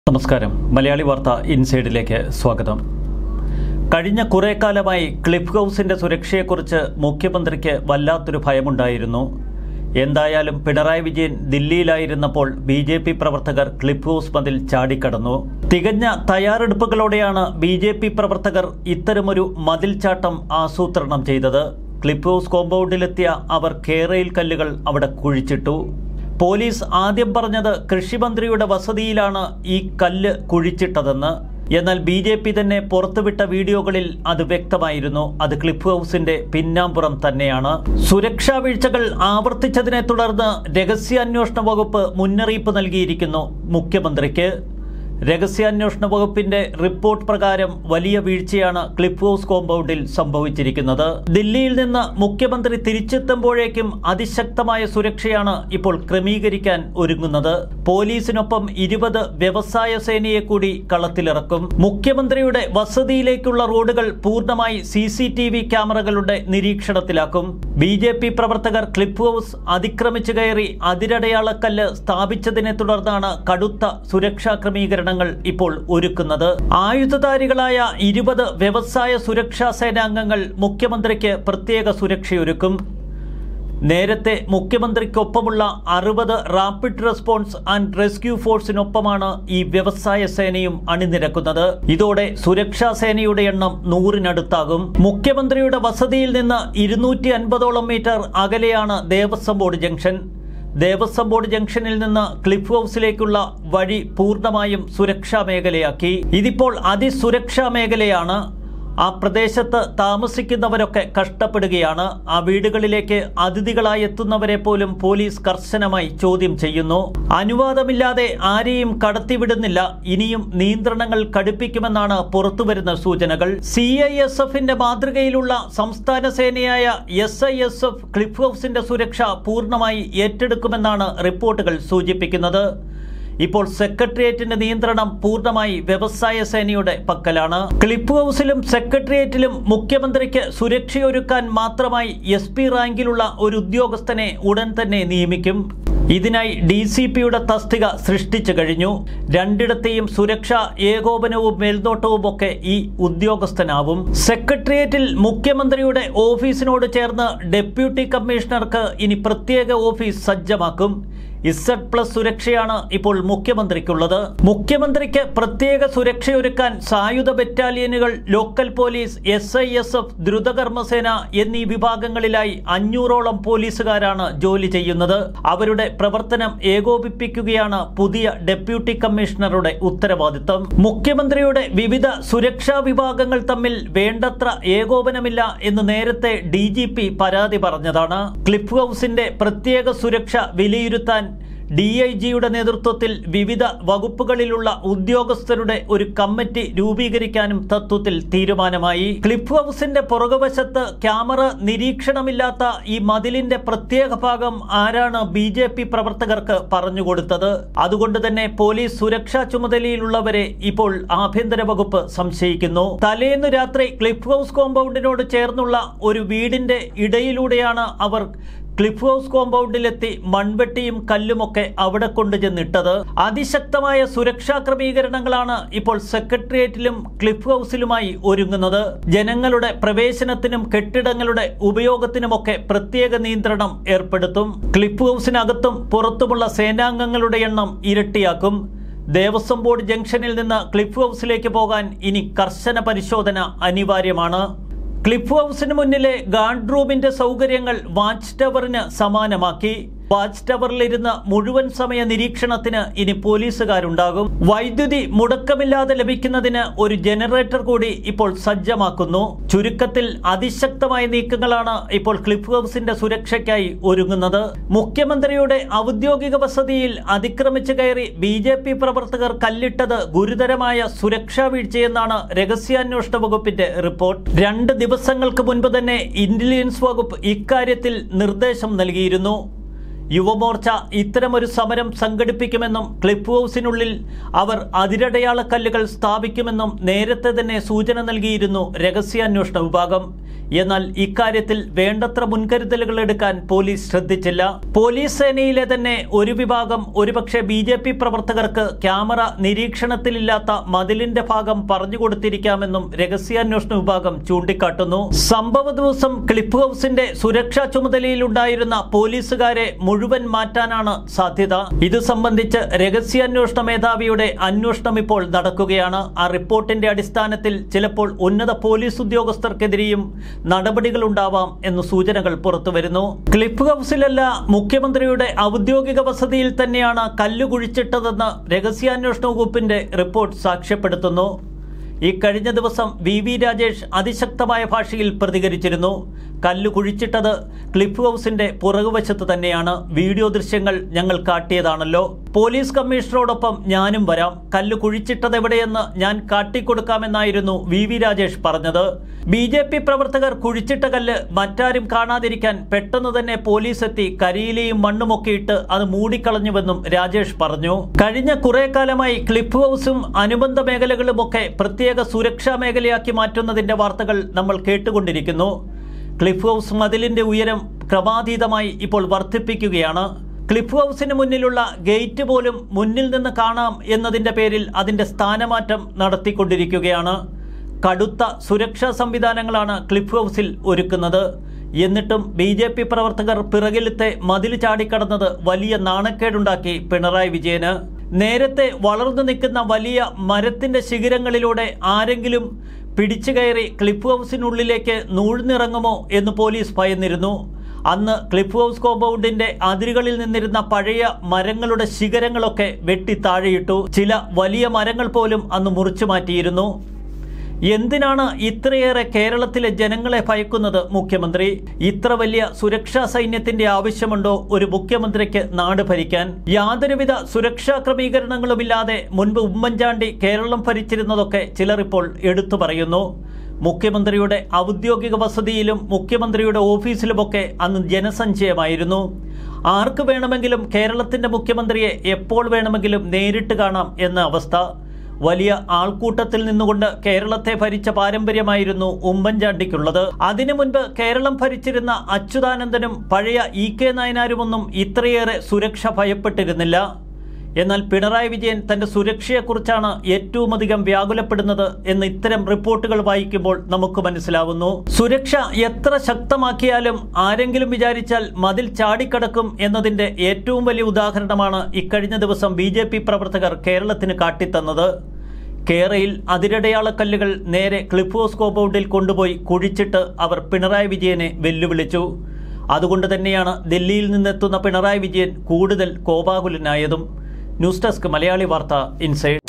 നമസ്കാരം മലയാളി വാർത്ത ഇൻസൈഡിലേക്ക് സ്വാഗതം കഴിഞ്ഞ കുറേ കാലമായി ക്ലിഫ് ഹൗസിന്റെ സുരക്ഷയെക്കുറിച്ച് മുഖ്യമന്ത്രിക്ക് വല്ലാത്തൊരു ഭയമുണ്ടായിരുന്നു എന്തായാലും പിണറായി വിജയൻ ദില്ലിയിലായിരുന്നപ്പോൾ ബി ജെ പി പ്രവർത്തകർ ക്ലിഫ് ഹൗസ് മതിൽ ചാടിക്കടന്നു തികഞ്ഞ തയ്യാറെടുപ്പുകളോടെയാണ് ബി ജെ പി പ്രവർത്തകർ ഇത്തരമൊരു മതിൽച്ചാട്ടം ആസൂത്രണം ചെയ്തത് ക്ലിഫ് ഹൗസ് കോമ്പൗണ്ടിലെത്തിയ അവർ കേരയിൽ കല്ലുകൾ അവിടെ കുഴിച്ചിട്ടു പോലീസ് ആദ്യം പറഞ്ഞത് കൃഷിമന്ത്രിയുടെ വസതിയിലാണ് ഈ കല്ല് കുഴിച്ചിട്ടതെന്ന് എന്നാൽ ബി ജെ പി തന്നെ പുറത്തുവിട്ട വീഡിയോകളിൽ അത് വ്യക്തമായിരുന്നു അത് ക്ലിഫ് ഹൗസിന്റെ പിന്നാമ്പുറം തന്നെയാണ് സുരക്ഷാ വീഴ്ചകൾ ആവർത്തിച്ചതിനെ തുടർന്ന് രഹസ്യാന്വേഷണ വകുപ്പ് മുന്നറിയിപ്പ് നൽകിയിരിക്കുന്നു മുഖ്യമന്ത്രിക്ക് രഹസ്യാന്വേഷണ വകുപ്പിന്റെ റിപ്പോർട്ട് പ്രകാരം വലിയ വീഴ്ചയാണ് ക്ലിഫ് ഹൗസ് കോമ്പൗണ്ടിൽ സംഭവിച്ചിരിക്കുന്നത് ദില്ലിയിൽ നിന്ന് മുഖ്യമന്ത്രി തിരിച്ചെത്തുമ്പോഴേക്കും അതിശക്തമായ സുരക്ഷയാണ് ഇപ്പോൾ ക്രമീകരിക്കാൻ ഒരുങ്ങുന്നത് പോലീസിനൊപ്പം ഇരുപത് വ്യവസായ സേനയെ കൂടി കളത്തിലിറക്കും മുഖ്യമന്ത്രിയുടെ വസതിയിലേക്കുള്ള റോഡുകൾ പൂർണ്ണമായി സി സി ടി വി ക്യാമറകളുടെ നിരീക്ഷണത്തിലാക്കും ബി ജെ പി പ്രവർത്തകർ ക്ലിഫ് ഹൗസ് അതിക്രമിച്ചു കയറി അതിരടയാളക്കല്ല് സ്ഥാപിച്ചതിനെ തുടർന്നാണ് കടുത്ത സുരക്ഷാ ക്രമീകരണങ്ങൾ ഇപ്പോൾ ഒരുക്കുന്നത് ആയുധധാരികളായ ഇരുപത് വ്യവസായ സുരക്ഷാ സേനാംഗങ്ങൾ മുഖ്യമന്ത്രിക്ക് പ്രത്യേക സുരക്ഷയൊരുക്കും നേരത്തെ മുഖ്യമന്ത്രിക്കൊപ്പമുള്ള അറുപത് റാപ്പിഡ് റെസ്പോൺസ് ആൻഡ് റെസ്ക്യൂ ഫോഴ്സിനൊപ്പമാണ് ഈ വ്യവസായ സേനയും അണിനിരക്കുന്നത് ഇതോടെ സുരക്ഷാ സേനയുടെ എണ്ണം നൂറിനടുത്താകും മുഖ്യമന്ത്രിയുടെ വസതിയിൽ നിന്ന് ഇരുന്നൂറ്റി അൻപതോളം മീറ്റർ അകലെയാണ് Devaswom board junction Devaswom board ജംഗ്ഷനിൽ നിന്ന് ക്ലിഫ് ഹൗസിലേക്കുള്ള വഴി പൂർണ്ണമായും സുരക്ഷാ മേഖലയാക്കി ഇതിപ്പോൾ അതിസുരക്ഷാ മേഖലയാണ് ആ പ്രദേശത്ത് താമസിക്കുന്നവരൊക്കെ കഷ്ടപ്പെടുകയാണ് ആ വീടുകളിലേക്ക് അതിഥികളായി എത്തുന്നവരെ പോലും പോലീസ് കർശനമായി ചോദ്യം ചെയ്യുന്നു അനുവാദമില്ലാതെ ആരെയും കടത്തിവിടുന്നില്ല ഇനിയും നിയന്ത്രണങ്ങൾ കടുപ്പിക്കുമെന്നാണ് പുറത്തുവരുന്ന സൂചനകൾ സി ഐ എസ് എഫിന്റെ മാതൃകയിലുള്ള സംസ്ഥാന സേനയായ S I S F Cliff ഹൗസിന്റെ സുരക്ഷ പൂർണ്ണമായി ഏറ്റെടുക്കുമെന്നാണ് റിപ്പോർട്ടുകൾ സൂചിപ്പിക്കുന്നത് ഇപ്പോൾ സെക്രട്ടേറിയറ്റിന്റെ നിയന്ത്രണം പൂർണ്ണമായി വ്യവസായ സേനയുടെ പക്കലാണ് ക്ലിപ്പ് ഹൗസിലും സെക്രട്ടേറിയറ്റിലും മുഖ്യമന്ത്രിക്ക് സുരക്ഷയൊരുക്കാൻ മാത്രമായി എസ് പി റാങ്കിലുള്ള ഒരു ഉദ്യോഗസ്ഥനെ ഉടൻ തന്നെ നിയമിക്കും ഇതിനായി ഡി സി പിയുടെ തസ്തിക സൃഷ്ടിച്ചു കഴിഞ്ഞു രണ്ടിടത്തെയും സുരക്ഷാ ഏകോപനവും മേൽനോട്ടവും ഒക്കെ ഈ ഉദ്യോഗസ്ഥനാവും സെക്രട്ടേറിയറ്റിൽ മുഖ്യമന്ത്രിയുടെ ഓഫീസിനോട് ചേർന്ന് ഡെപ്യൂട്ടി കമ്മീഷണർക്ക് ഇനി പ്രത്യേക ഓഫീസ് സജ്ജമാക്കും ഇസഡ് പ്ലസ് സുരക്ഷയാണ് ഇപ്പോൾ മുഖ്യമന്ത്രിക്കുള്ളത് മുഖ്യമന്ത്രിക്ക് പ്രത്യേക സുരക്ഷയൊരുക്കാൻ സായുധ ബറ്റാലിയനുകൾ local police S I S F ദ്രുതകർമ്മസേന എന്നീ വിഭാഗങ്ങളിലായി അഞ്ഞൂറോളം പോലീസുകാരാണ് ജോലി ചെയ്യുന്നത് അവരുടെ പ്രവർത്തനം ഏകോപിപ്പിക്കുകയാണ് പുതിയ ഡെപ്യൂട്ടി കമ്മീഷണറുടെ ഉത്തരവാദിത്തം മുഖ്യമന്ത്രിയുടെ വിവിധ സുരക്ഷാ വിഭാഗങ്ങൾ തമ്മിൽ വേണ്ടത്ര ഏകോപനമില്ല എന്ന് നേരത്തെ ഡി ജി പി പരാതി പറഞ്ഞതാണ് ക്ലിഫ് ഹൗസിന്റെ പ്രത്യേക സുരക്ഷ വിലയിരുത്താൻ ഡി ഐ ജിയുടെ നേതൃത്വത്തിൽ വിവിധ വകുപ്പുകളിലുള്ള ഉദ്യോഗസ്ഥരുടെ ഒരു കമ്മിറ്റി രൂപീകരിക്കാനും തത്വത്തിൽ തീരുമാനമായി ക്ലിഫ് ഹൗസിന്റെ പുറകുവശത്ത് ക്യാമറ നിരീക്ഷണമില്ലാത്ത ഈ മതിലിന്റെ പ്രത്യേക ഭാഗം ആരാണ് ബി ജെ പി പ്രവർത്തകർക്ക് പറഞ്ഞുകൊടുത്തത് അതുകൊണ്ട് തന്നെ പോലീസ് സുരക്ഷാ ചുമതലയിലുള്ളവരെ ഇപ്പോൾ ആഭ്യന്തര വകുപ്പ് സംശയിക്കുന്നു തലേന്ന് രാത്രി ക്ലിഫ് ഹൗസ് കോമ്പൗണ്ടിനോട് ചേർന്നുള്ള ഒരു വീടിന്റെ ഇടയിലൂടെയാണ് അവർ ക്ലിഫ് ഹൗസ് കോമ്പൗണ്ടിലെത്തി മൺവെട്ടിയും കല്ലുമൊക്കെ അവിടെ കൊണ്ടുചെന്നിട്ടത് അതിശക്തമായ സുരക്ഷാ ക്രമീകരണങ്ങളാണ് ഇപ്പോൾ സെക്രട്ടേറിയറ്റിലും ക്ലിഫ് ഹൗസിലുമായി ഒരുങ്ങുന്നത് ജനങ്ങളുടെ പ്രവേശനത്തിനും കെട്ടിടങ്ങളുടെ ഉപയോഗത്തിനുമൊക്കെ പ്രത്യേക നിയന്ത്രണം ഏർപ്പെടുത്തും ക്ലിഫ് ഹൗസിനകത്തും പുറത്തുമുള്ള സേനാംഗങ്ങളുടെ എണ്ണം ഇരട്ടിയാക്കും ദേവസ്വം ബോർഡ് ജംഗ്ഷനിൽ നിന്ന് ക്ലിഫ് ഹൗസിലേക്ക് പോകാൻ ഇനി കർശന പരിശോധന അനിവാര്യമാണ് ക്ലിഫ് ഹൗസിന് മുന്നിലെ ഗാർഡ് റൂമിന്റെ സൗകര്യങ്ങൾ വാച്ച് ടവറിന് സമാനമാക്കി വാച്ച് ടവറിലിരുന്ന് മുഴുവൻ സമയ നിരീക്ഷണത്തിന് ഇനി പോലീസുകാരുണ്ടാകും വൈദ്യുതി മുടക്കമില്ലാതെ ലഭിക്കുന്നതിന് ഒരു ജനറേറ്റർ കൂടി ഇപ്പോൾ സജ്ജമാക്കുന്നു ചുരുക്കത്തിൽ അതിശക്തമായ നീക്കങ്ങളാണ് ഇപ്പോൾ ക്ലിഫ് ഹൗസിന്റെ സുരക്ഷയ്ക്കായി ഒരുങ്ങുന്നത് മുഖ്യമന്ത്രിയുടെ ഔദ്യോഗിക വസതിയിൽ അതിക്രമിച്ചു കയറി ബി ജെ പി പ്രവർത്തകർ കല്ലിട്ടത് ഗുരുതരമായ സുരക്ഷാ വീഴ്ചയെന്നാണ് രഹസ്യാന്വേഷണ വകുപ്പിന്റെ റിപ്പോർട്ട് രണ്ട് ദിവസങ്ങൾക്ക് മുൻപ് തന്നെ ഇന്റലിജൻസ് വകുപ്പ് ഇക്കാര്യത്തിൽ നിർദ്ദേശം നൽകിയിരുന്നു യുവമോർച്ച ഇത്തരമൊരു സമരം സംഘടിപ്പിക്കുമെന്നും ക്ലിഫ് ഹൗസിനുള്ളിൽ അവർ അതിരടയാളക്കല്ലുകൾ സ്ഥാപിക്കുമെന്നും നേരത്തെ തന്നെ സൂചന നൽകിയിരുന്നു രഹസ്യാന്വേഷണ വിഭാഗം എന്നാൽ ഇക്കാര്യത്തിൽ വേണ്ടത്ര മുൻകരുതലുകൾ എടുക്കാൻ പോലീസ് ശ്രദ്ധിച്ചില്ല പോലീസ് സേനയിലെ തന്നെ ഒരു വിഭാഗം ഒരുപക്ഷെ ബി ജെ പി പ്രവർത്തകർക്ക് ക്യാമറ നിരീക്ഷണത്തിലില്ലാത്ത മതിലിന്റെ ഭാഗം പറഞ്ഞുകൊടുത്തിരിക്കാമെന്നും രഹസ്യാന്വേഷണ വിഭാഗം ചൂണ്ടിക്കാട്ടുന്നു സംഭവ ദിവസം ക്ലിഫ് ഹൗസിന്റെ സുരക്ഷാ ചുമതലയിലുണ്ടായിരുന്ന പോലീസുകാരെ മുഴുവൻ മാറ്റാനാണ് സാധ്യത ഇത് സംബന്ധിച്ച് രഹസ്യാന്വേഷണ മേധാവിയുടെ അന്വേഷണം ഇപ്പോൾ നടക്കുകയാണ് ആ റിപ്പോർട്ടിന്റെ അടിസ്ഥാനത്തിൽ ചിലപ്പോൾ ഉന്നത പോലീസ് ഉദ്യോഗസ്ഥർക്കെതിരെയും നടപടികളുണ്ടാവാം എന്ന് സൂചനകൾ പുറത്തുവരുന്നു ക്ലിഫ് ഹൗസിലല്ല മുഖ്യമന്ത്രിയുടെ ഔദ്യോഗിക വസതിയിൽ തന്നെയാണ് കല്ല് കുഴിച്ചിട്ടതെന്ന് രഹസ്യാന്വേഷണ വകുപ്പിന്റെ റിപ്പോർട്ട് സാക്ഷ്യപ്പെടുത്തുന്നു ഇക്കഴിഞ്ഞ ദിവസം വി വി രാജേഷ് അതിശക്തമായ ഭാഷയിൽ പ്രതികരിച്ചിരുന്നു കല്ല് കുഴിച്ചിട്ടത് ക്ലിഫ് ഹൗസിന്റെ പുറകുവശത്ത് തന്നെയാണ് വീഡിയോ ദൃശ്യങ്ങൾ ഞങ്ങൾ കാട്ടിയതാണല്ലോ പോലീസ് കമ്മീഷണറോടൊപ്പം ഞാനും വരാം കല്ല് കുഴിച്ചിട്ടത് എവിടെയെന്ന് ഞാൻ കാട്ടിക്കൊടുക്കാമെന്നായിരുന്നു വി വി രാജേഷ് പറഞ്ഞത് ബി ജെ പി പ്രവർത്തകർ കുഴിച്ചിട്ട കല്ല് മറ്റാരും കാണാതിരിക്കാൻ പെട്ടെന്ന് തന്നെ പോലീസ് എത്തി കരിയിലെയും മണ്ണുമൊക്കെ ഇട്ട് അത് മൂടിക്കളഞ്ഞുവെന്നും രാജേഷ് പറഞ്ഞു കഴിഞ്ഞ കുറെ കാലമായി ക്ലിഫ് ഹൗസും അനുബന്ധ മേഖലകളുമൊക്കെ പ്രത്യേക സുരക്ഷാ മേഖലയാക്കി മാറ്റുന്നതിന്റെ വാർത്തകൾ നമ്മൾ കേട്ടുകൊണ്ടിരിക്കുന്നു ക്ലിഫ് ഹൗസ് മതിലിന്റെ ഉയരം ക്രമാതീതമായി ഇപ്പോൾ വർദ്ധിപ്പിക്കുകയാണ് ക്ലിഫ് ഹൗസിന് മുന്നിലുള്ള ഗേറ്റ് പോലും മുന്നിൽ നിന്ന് കാണാം എന്നതിന്റെ പേരിൽ അതിന്റെ സ്ഥാനമാറ്റം നടത്തിക്കൊണ്ടിരിക്കുകയാണ് കടുത്ത സുരക്ഷാ സംവിധാനങ്ങളാണ് ക്ലിഫ് ഹൗസിൽ ഒരുക്കുന്നത് എന്നിട്ടും ബി ജെ പി പ്രവർത്തകർ പിറകിലത്തെ മതിൽ ചാടിക്കടന്നത് വലിയ നാണക്കേടുണ്ടാക്കി പിണറായി വിജയന് നേരത്തെ വളർന്നു നിൽക്കുന്ന വലിയ മരത്തിന്റെ ശിഖരങ്ങളിലൂടെ ആരെങ്കിലും പിടിച്ചു കയറി ക്ലിഫ് ഹൗസിനുള്ളിലേക്ക് നൂഴ്ന്നിറങ്ങുമോ എന്ന് പോലീസ് ഭയന്നിരുന്നു അന്ന് ക്ലിഫ് ഹൗസ് കോമ്പൗണ്ടിന്റെ അതിരുകളിൽ നിന്നിരുന്ന പഴയ മരങ്ങളുടെ ശിഖരങ്ങളൊക്കെ വെട്ടി താഴെയിട്ടു ചില വലിയ മരങ്ങൾ പോലും അന്ന് മുറിച്ചു മാറ്റിയിരുന്നു എന്തിനാണ് ഇത്രയേറെ കേരളത്തിലെ ജനങ്ങളെ ഭയക്കുന്നത് മുഖ്യമന്ത്രി ഇത്ര വലിയ സുരക്ഷാ സൈന്യത്തിന്റെ ആവശ്യമുണ്ടോ ഒരു മുഖ്യമന്ത്രിക്ക് നാട് ഭരിക്കാൻ യാതൊരുവിധ സുരക്ഷാ ക്രമീകരണങ്ങളുമില്ലാതെ മുൻപ് ഉമ്മൻചാണ്ടി കേരളം ഭരിച്ചിരുന്നതൊക്കെ ചിലർ ഇപ്പോൾ എടുത്തു പറയുന്നു മുഖ്യമന്ത്രിയുടെ ഔദ്യോഗിക വസതിയിലും മുഖ്യമന്ത്രിയുടെ ഓഫീസിലുമൊക്കെ അന്ന് ജനസഞ്ചയമായിരുന്നു ആർക്ക് വേണമെങ്കിലും കേരളത്തിന്റെ മുഖ്യമന്ത്രിയെ എപ്പോൾ വേണമെങ്കിലും നേരിട്ട് കാണാം എന്ന അവസ്ഥ വലിയ ആൾക്കൂട്ടത്തിൽ നിന്നുകൊണ്ട് കേരളത്തെ ഭരിച്ച പാരമ്പര്യമായിരുന്നു ഉമ്മൻചാണ്ടിക്കുള്ളത് അതിനു മുൻപ് കേരളം ഭരിച്ചിരുന്ന അച്യുതാനന്ദനും പഴയ ഇ കെ നായനാരുമൊന്നും ഇത്രയേറെ സുരക്ഷ ഭയപ്പെട്ടിരുന്നില്ല എന്നാൽ പിണറായി വിജയൻ തന്റെ സുരക്ഷയെക്കുറിച്ചാണ് ഏറ്റവും അധികം വ്യാകുലപ്പെടുന്നത് എന്ന് ഇത്തരം റിപ്പോർട്ടുകൾ വായിക്കുമ്പോൾ നമുക്ക് മനസ്സിലാവുന്നു സുരക്ഷ എത്ര ശക്തമാക്കിയാലും ആരെങ്കിലും വിചാരിച്ചാൽ മതിൽ ചാടിക്കടക്കും എന്നതിന്റെ ഏറ്റവും വലിയ ഉദാഹരണമാണ് ഇക്കഴിഞ്ഞ ദിവസം ബി പ്രവർത്തകർ കേരളത്തിന് കാട്ടിത്തന്നത് കേരയിൽ അതിരടയാളക്കല്ലുകൾ നേരെ ക്ലിഫ് ഹൗസ് കോമ്പൗണ്ടിൽ കൊണ്ടുപോയി കുഴിച്ചിട്ട് അവർ പിണറായി വിജയനെ വെല്ലുവിളിച്ചു അതുകൊണ്ട് തന്നെയാണ് ഡൽഹിയിൽ നിന്നെത്തുന്ന പിണറായി വിജയൻ കൂടുതൽ കോപാകുലനായതും ന്യൂസ് ഡെസ്ക് മലയാളി വാർത്ത ഇൻസൈഡ്